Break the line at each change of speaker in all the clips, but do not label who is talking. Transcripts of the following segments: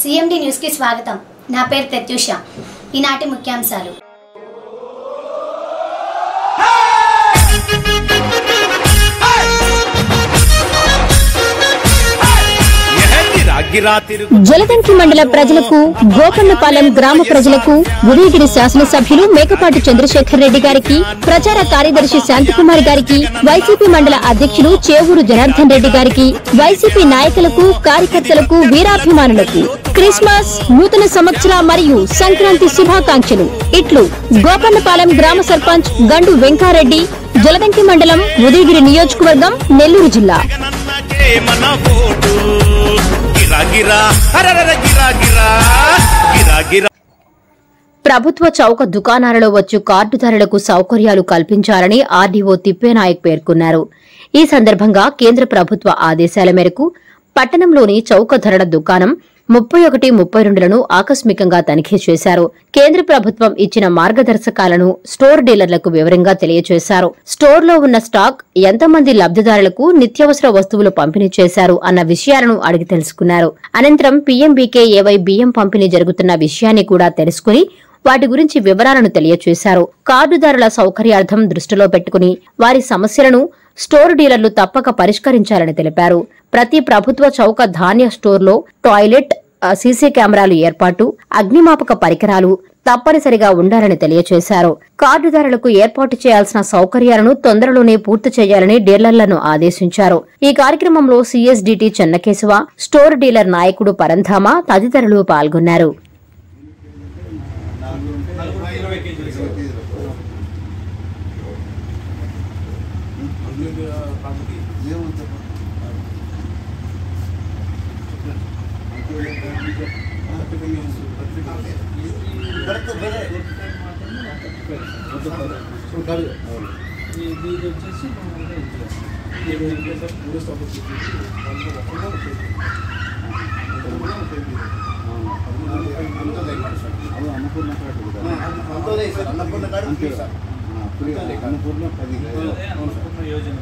CMD న్యూస్కి స్వాగతం నా పేరు ప్రత్యూష ఈనాటి ముఖ్యాంశాలు
గిరా గిరా తిరుగు
జలదంకి మండల ప్రజలకు గోకన్నపాలెం గ్రామ ప్రజలకు ఉదయగిరి శాసనసభ్యులు మేకపాటి చంద్రశేఖర్ రెడ్డి గారికి ప్రచార కార్యదర్శి శాంతికుమార్ గారికి వైసీపీ మండల అధ్యక్షులు చేవూరు జనార్దన్ రెడ్డి గారికి వైసీపీ నాయకులకు కార్యకర్తలకు వీరాభిమానులకు క్రిస్మస్ నూతన సంవత్సర మరియు సంక్రాంతి శుభాకాంక్షలు ఇట్లు గోకన్నపాలెం గ్రామ సర్పంచ్ గండు వెంకారెడ్డి జలదంకి మండలం ఉదయగిరి నియోజకవర్గం నెల్లూరు జిల్లా
జగనన్నకే మన ఓటు గిరా గిరా హరరర గిరా గిరా గిరా గిరా
ప్రభుత్వ చౌక దుకాణాలలో వచ్చు కార్డుదారులకు సౌకర్యాలు కల్పించాలని ఆర్డీఓ తిప్పేనాయక్ పేర్కొన్నారు ఈ సందర్భంగా కేంద్ర ప్రభుత్వ ఆదేశాల మేరకు పట్టణంలోని చౌక ధరల దుకాణం ముప్పై ఒకటి ముప్పై రెండులను ఆకస్మికంగా తనిఖీ చేశారు కేంద్ర ప్రభుత్వం ఇచ్చిన మార్గదర్శకాలను స్టోర్ డీలర్లకు వివరంగా తెలియజేశారు స్టోర్లో ఉన్న స్టాక్ ఎంతమంది లబ్దిదారులకు నిత్యావసర వస్తువులు పంపిణీ చేశారు అన్న విషయాలను అడిగి తెలుసుకున్నారు అనంతరం పీఎంబీకేఏవై బియ్యం పంపిణీ జరుగుతున్న విషయాన్ని కూడా తెలుసుకుని వాటి గురించి వివరాలను తెలియజేశారు కార్డుదారుల సౌకర్యార్థం దృష్టిలో పెట్టుకుని వారి సమస్యలను స్టోర్ డీలర్లు తప్పక పరిష్కరించాలని తెలిపారు ప్రతి ప్రభుత్వ చౌక ధాన్య స్టోర్లో టాయిలెట్ ఆ, సీసీ కెమెరాలు ఏర్పాటు అగ్నిమాపక పరికరాలు తప్పనిసరిగా ఉండాలని తెలియజేశారు కార్డుదారులకు ఏర్పాటు చేయాల్సిన సౌకర్యాలను తొందరలోనే పూర్తి చేయాలని డీలర్లను ఆదేశించారు ఈ కార్యక్రమంలో సీఎస్డీటీ చెన్నకేశవ స్టోర్ డీలర్ నాయకుడు పరంధామ తదితరులు పాల్గొన్నారు
ఇది ఇది వచ్చేసి మామూలుగా ఇది. ఇది మూడు stop Annapurna Yojana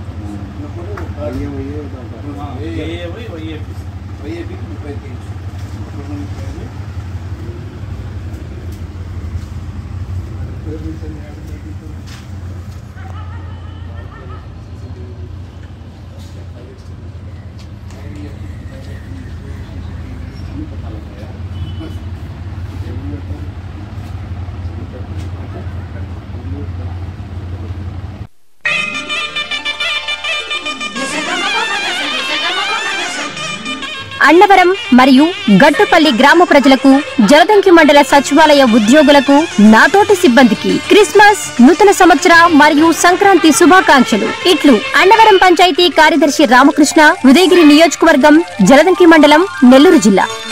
AAY YAP
Annavaram మరియు గట్టుపల్లి గ్రామ ప్రజలకు జలదంకి మండల సచివాలయ ఉద్యోగులకు నాతోటి సిబ్బందికి క్రిస్మస్ నూతన సంవత్సర మరియు సంక్రాంతి శుభాకాంక్షలు ఇట్లు అన్నవరం పంచాయతీ కార్యదర్శి రామకృష్ణ ఉదయగిరి నియోజకవర్గం జలదంకి మండలం నెల్లూరు జిల్లా